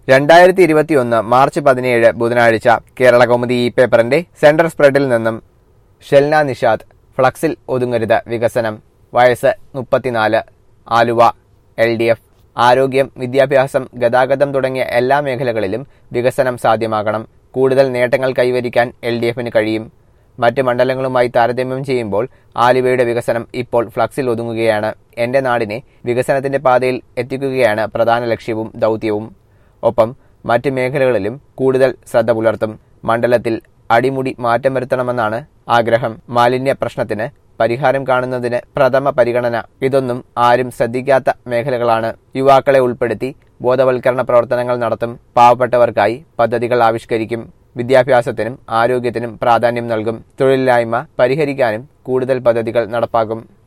രണ്ടായിരത്തി ഇരുപത്തിയൊന്ന് മാർച്ച് പതിനേഴ് ബുധനാഴ്ച കേരള കൗമുദി ഇ പേപ്പറിന്റെ സെൻട്രൽ സ്പ്രെഡിൽ നിന്നും ഷെൽന നിഷാദ് ഫ്ലക്സിൽ ഒതുങ്ങരുത് വികസനം വയസ്സ് മുപ്പത്തിനാല് ആലുവ എൽ ഡി എഫ് ആരോഗ്യം വിദ്യാഭ്യാസം ഗതാഗതം തുടങ്ങിയ എല്ലാ മേഖലകളിലും വികസനം സാധ്യമാകണം കൂടുതൽ നേട്ടങ്ങൾ കൈവരിക്കാൻ എൽ ഡി എഫിന് കഴിയും മറ്റ് മണ്ഡലങ്ങളുമായി താരതമ്യം ചെയ്യുമ്പോൾ ആലുവയുടെ വികസനം ഇപ്പോൾ ഫ്ലക്സിൽ ഒതുങ്ങുകയാണ് എന്റെ നാടിനെ വികസനത്തിന്റെ പാതയിൽ എത്തിക്കുകയാണ് പ്രധാന ലക്ഷ്യവും ദൗത്യവും ഒപ്പം മറ്റ് മേഖലകളിലും കൂടുതൽ ശ്രദ്ധ പുലർത്തും മണ്ഡലത്തിൽ അടിമുടി മാറ്റം വരുത്തണമെന്നാണ് ആഗ്രഹം മാലിന്യ പ്രശ്നത്തിന് പരിഹാരം കാണുന്നതിന് പ്രഥമ പരിഗണന ഇതൊന്നും ആരും ശ്രദ്ധിക്കാത്ത മേഖലകളാണ് യുവാക്കളെ ഉൾപ്പെടുത്തി ബോധവൽക്കരണ പ്രവർത്തനങ്ങൾ നടത്തും പാവപ്പെട്ടവർക്കായി പദ്ധതികൾ ആവിഷ്കരിക്കും വിദ്യാഭ്യാസത്തിനും ആരോഗ്യത്തിനും പ്രാധാന്യം നൽകും തൊഴിലില്ലായ്മ പരിഹരിക്കാനും കൂടുതൽ പദ്ധതികൾ നടപ്പാക്കും